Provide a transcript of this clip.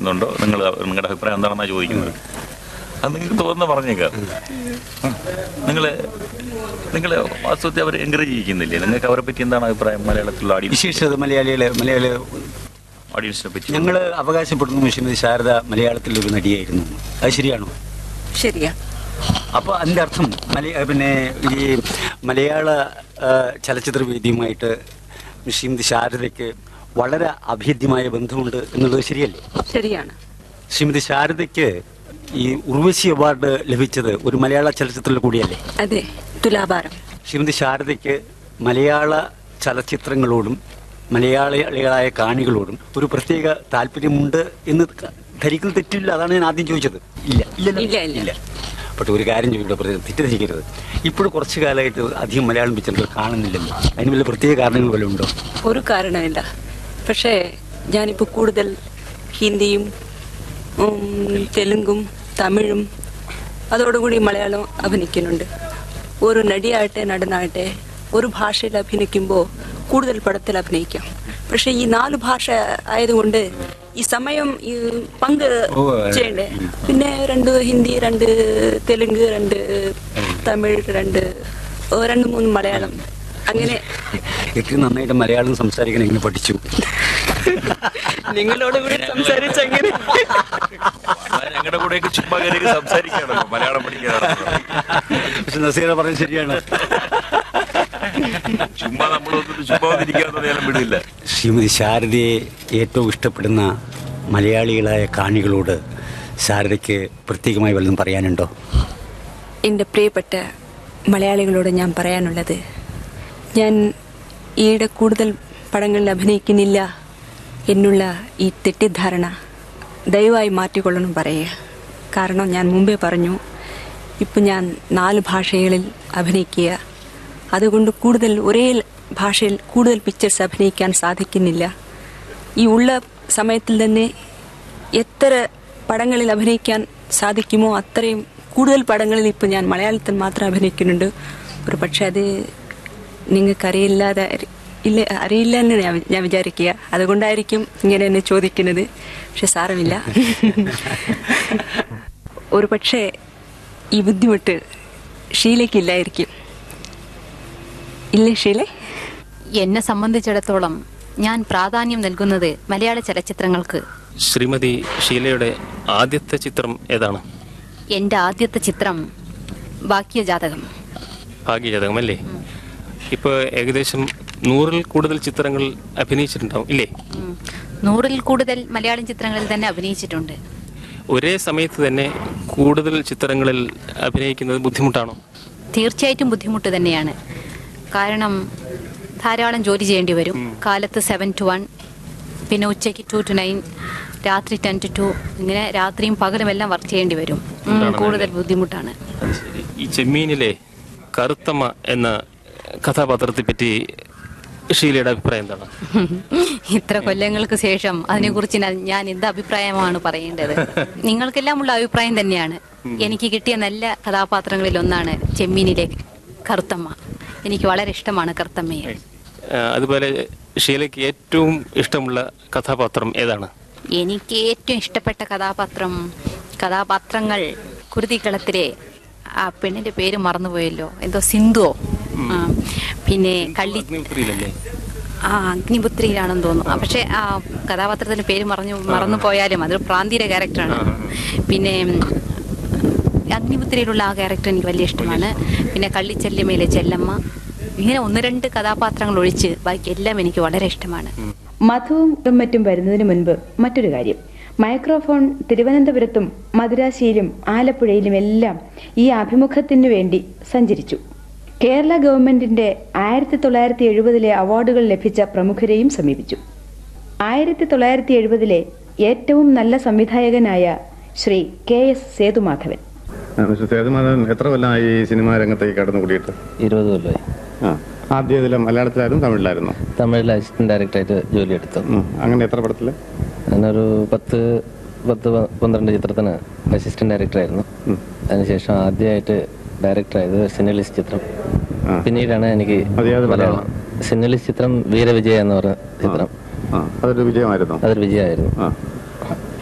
തോന്നുന്നുണ്ടോ നിങ്ങൾ നിങ്ങളുടെ അഭിപ്രായം എന്താണെന്നാണ് ചോദിക്കുന്നത് അത് നിങ്ങൾക്ക് തോന്നുന്ന പറഞ്ഞേക്കാം നിങ്ങൾ നിങ്ങൾ വാസ്തവത്തെ അവർ എൻകറേജ് ചെയ്യിക്കുന്നില്ലേ നിങ്ങൾക്ക് അവരെ പറ്റി എന്താണ് അഭിപ്രായം മലയാളത്തിലുള്ള ഓഡിയൻസ് വിശേഷത മലയാളികളെ മലയാളി ഓഡിയൻസിനെ പറ്റി ഞങ്ങൾ അവകാശപ്പെടുന്നു ശ്രീമതി ശാരദ മലയാളത്തിലെ ഒരു നടിയായിരുന്നു അത് ശരിയാണോ ശരിയാ അപ്പോൾ അതിൻ്റെ അർത്ഥം മലയ പിന്നെ ഈ മലയാള ആ, ചലച്ചിത്ര വേദിയുമായിട്ട് ശ്രീമതി ശാരദയ്ക്ക് വളരെ അഭേദ്യമായ ബന്ധമുണ്ട് എന്നുള്ളത് ശരിയല്ലേ ശരിയാണ് ശ്രീമതി ശാരദയ്ക്ക് ഈ ഉർവശി അവാർഡ് ലഭിച്ചത് ഒരു മലയാള ചലച്ചിത്രത്തിൽ കൂടിയല്ലേ അതെ തുലാഭാരം ശ്രീമതി ശാരദയ്ക്ക് മലയാള ചലച്ചിത്രങ്ങളോടും മലയാളികളായ കാണികളോടും ഒരു പ്രത്യേക താല്പര്യമുണ്ട് എന്ന് ക- ധരിക്കുന്ന തെറ്റില്ല അതാണ് ഞാൻ ആദ്യം ചോദിച്ചത് ഇല്ല ഇല്ലല്ലോ? ഇല്ല, ഇല്ല. പക്ഷെ ഒരു കാര്യം ചോദിക്കട്ടെ തെറ്റിദ്ധരിക്കരുത് ഇപ്പോഴും കുറച്ച് കാലമായിട്ട് അധികം മലയാളം പിക്ചറുകൾ കാണുന്നില്ലല്ലോ അതിന് വല്ല പ്രത്യേക കാരണങ്ങൾ വല്ലതും ഉണ്ടോ ഒരു കാരണമില്ല പക്ഷേ ഞാനിപ്പോൾ കൂടുതൽ ഹിന്ദിയും ഉം, തെലുങ്കും തമിഴും അതോടുകൂടി മലയാളം അഭിനയിക്കുന്നുണ്ട് ഒരു നടിയാകട്ടെ നടനാകട്ടെ ഒരു ഭാഷയിൽ അഭിനയിക്കുമ്പോൾ കൂടുതൽ പടത്തിൽ അഭിനയിക്കാം പക്ഷെ ഈ നാല് ഭാഷ ആയതുകൊണ്ട് ഈ സമയം ഈ പങ്ക് ഓ, ചെയ്യണ്ടേ പിന്നെ രണ്ട് ഹിന്ദി രണ്ട് തെലുങ്ക് രണ്ട് തമിഴ് രണ്ട് ഓ, രണ്ട് മൂന്ന് മലയാളം അങ്ങനെ ഏറ്റവും നന്നായിട്ട് മലയാളം സംസാരിക്കാൻ എങ്ങനെ പഠിച്ചു നിങ്ങളോട് കൂടി സംസാരിച്ചങ്ങനെ ഞങ്ങളുടെ കൂടെയൊക്കെ ചുമ്മാ കയറി സംസാരിക്കുകയാണല്ലോ മലയാളം പഠിക്കാനാണ് പക്ഷെ നസീറ പറഞ്ഞത് ശരിയാണ് ചുമ്മാ നമ്മളൊന്നും ചുമ്മാ ഒന്നിരിക്കാതെ നേരം വിടില്ല ശ്രീമതി ശാരദയെ ഏറ്റവും ഇഷ്ടപ്പെടുന്ന മലയാളികളായ കാണികളോട് ശാരദയ്ക്ക് പ്രത്യേകമായി വല്ലതും പറയാനുണ്ടോ എൻ്റെ പ്രിയപ്പെട്ട മലയാളികളോട് ഞാൻ പറയാനുള്ളത് ഞാൻ ഈയിടെ കൂടുതൽ പടങ്ങളിൽ അഭിനയിക്കുന്നില്ല എന്നുള്ള ഈ തെറ്റിദ്ധാരണ ദയവായി മാറ്റിക്കൊള്ളണം പറയുക കാരണം ഞാൻ മുമ്പേ പറഞ്ഞു ഇപ്പം ഞാൻ നാല് ഭാഷകളിൽ അഭിനയിക്കുക അതുകൊണ്ട് കൂടുതൽ ഒരേ ഭാഷയിൽ കൂടുതൽ പിക്ചേഴ്സ് അഭിനയിക്കാൻ സാധിക്കുന്നില്ല ഈ ഉള്ള സമയത്തിൽ തന്നെ എത്ര പടങ്ങളിൽ അഭിനയിക്കാൻ സാധിക്കുമോ അത്രയും കൂടുതൽ പടങ്ങളിൽ ഇപ്പോൾ ഞാൻ മലയാളത്തിൽ മാത്രം അഭിനയിക്കുന്നുണ്ട് ഒരു പക്ഷെ അത് നിങ്ങൾക്കറിയില്ലാതെ ഇല്ല അറിയില്ല എന്ന് ഞാൻ വി- ഞാൻ വിചാരിക്കുക അതുകൊണ്ടായിരിക്കും ഇങ്ങനെ എന്നെ ചോദിക്കുന്നത് പക്ഷെ സാരമില്ല ഒരു പക്ഷേ ഈ ബുദ്ധിമുട്ട് ഷീലയ്ക്കില്ലായിരിക്കും ഇല്ലേ ഷീലേ എന്നെ സംബന്ധിച്ചിടത്തോളം ഞാൻ പ്രാധാന്യം നൽകുന്നത് മലയാള ചലച്ചിത്രങ്ങൾക്ക് ശ്രീമതി ഷീലയുടെ ആദ്യത്തെ ചിത്രം ഏതാണ് എൻ്റെ ആദ്യത്തെ ചിത്രം ബാക്യജാതകം ഭാഗ്യജാതകം അല്ലേ ഇപ്പോൾ ഏകദേശം നൂറിൽ കൂടുതൽ ചിത്രങ്ങൾ അഭിനയിച്ചിട്ടുണ്ടാവും ഇല്ലേ ഉം. നൂറിൽ കൂടുതൽ മലയാളം ചിത്രങ്ങളിൽ തന്നെ അഭിനയിച്ചിട്ടുണ്ട് ഒരേ സമയത്ത് തന്നെ കൂടുതൽ ചിത്രങ്ങളിൽ അഭിനയിക്കുന്നത് ബുദ്ധിമുട്ടാണോ തീർച്ചയായിട്ടും ബുദ്ധിമുട്ട് തന്നെയാണ് കാരണം ധാരാളം ജോലി ചെയ്യേണ്ടി വരും കാലത്ത് സെവൻ ടു വൺ പിന്നെ ഉച്ചയ്ക്ക് ടു ടു നയൻ രാത്രി ടെൻ ടു ടു ഇങ്ങനെ രാത്രിയും പകലും എല്ലാം വർക്ക് ചെയ്യേണ്ടി വരും ഉം, ബുദ്ധിമുട്ടാണ് കൂടുതൽ ബുദ്ധിമുട്ടാണ് ഈ ചെമ്മീനിലെ കറുത്തമ്മ എന്ന കഥാപാത്രത്തെ പറ്റി ഷീലയുടെ അഭിപ്രായം എന്താണ് ഇത്ര കൊല്ലങ്ങൾക്ക് ശേഷം അതിനെക്കുറിച്ച് ഞാൻ- ഞാൻ എന്ത് അഭിപ്രായമാണ് പറയേണ്ടത് നിങ്ങൾക്കെല്ലാം ഉള്ള അഭിപ്രായം തന്നെയാണ് എനിക്ക് കിട്ടിയ നല്ല കഥാപാത്രങ്ങളിൽ ഒന്നാണ് ചെമ്മീനിലെ കറുത്തമ്മ എനിക്ക് വളരെ ഇഷ്ടമാണ് കറുത്തമ്മയെ ആ, അതുപോലെ ഷീലയ്ക്ക് ഏറ്റവും ഇഷ്ടമുള്ള കഥാപാത്രം ഏതാണ് എനിക്ക് ഏറ്റവും ഇഷ്ടപ്പെട്ട കഥാപാത്രം കഥാപാത്രങ്ങൾ കുരുതിക്കളത്തിലെ ആ പെണ്ണിന്റെ പേര് മറന്നുപോയല്ലോ എന്തോ സിന്ധുവോ ആ, പിന്നെ കള്ളി അഗ്നിപുരിയിലല്ലേ ആ അഗ്നിപുത്രിയിലാണെന്ന് തോന്നുന്നു ആ, പക്ഷെ ആ കഥാപാത്രത്തിന്റെ പേര് മറഞ്ഞു മറന്നു പോയാലും അതൊരു പ്രാന്തിയുടെ ക്യാരക്ടറാണ് പിന്നെ ഉം, അഗ്നിപുത്രിയിലുള്ള ആ ക്യാരക്ടർ എനിക്ക് വലിയ ഇഷ്ടമാണ് പിന്നെ കള്ളിച്ചെല്ലമ്മയിലെ ചെല്ലമ്മ ഇങ്ങനെ ഒന്ന് രണ്ട് കഥാപാത്രങ്ങൾ ഒഴിച്ച് ബാക്കി എല്ലാം എനിക്ക് വളരെ ഇഷ്ടമാണ് മധുവും മറ്റും വരുന്നതിന് മുൻപ് മറ്റൊരു കാര്യം മൈക്രോഫോൺ തിരുവനന്തപുരത്തും മദുരാശിയിലും ആലപ്പുഴയിലും എല്ലാം ഈ അഭിമുഖത്തിനു വേണ്ടി സഞ്ചരിച്ചു കേരള ഗവൺമെന്റിന്റെ ആയിരത്തി തൊള്ളായിരത്തി എഴുപതിലെ അവാർഡുകൾ ലഭിച്ച പ്രമുഖരെയും സമീപിച്ചു ആയിരത്തി തൊള്ളായിരത്തി എഴുപതിലെ ഏറ്റവും നല്ല സംവിധായകനായ ശ്രീ കെ എസ് സേതുമാധവൻ ആ, മിസ്റ്റർ സേതുമാധവൻ എത്ര കൊല്ലമായി ഈ സിനിമാ രംഗത്തേക്ക് കടന്നു കൂടിയിട്ട് ഇരുപത് കൊല്ലമായി ആ ആദ്യം ഇതിൽ മലയാളത്തിലായിരുന്നു തമിഴിലായിരുന്നു തമിഴിൽ അസിസ്റ്റന്റ് ഡയറക്ടറായിട്ട് ജോലി എടുത്തു അങ്ങനെ എത്ര പടത്തിൽ ഞാനൊരു പത്ത് പത്ത് പ- പന്ത്രണ്ട് ചിത്രത്തിന് അസിസ്റ്റന്റ് ഡയറക്ടറായിരുന്നു അതിനുശേഷം ആദ്യമായിട്ട് ഡയറക്ടറായത് സിനലിസ് ചിത്രം പിന്നീടാണ് എനിക്ക് അതേത് മലയാളം സിനലിസ് ചിത്രം വീരവിജയ എന്ന് പറഞ്ഞ ചിത്രം ആ അതൊരു വിജയമായിരുന്നു അതൊരു വിജയമായിരുന്നു ആ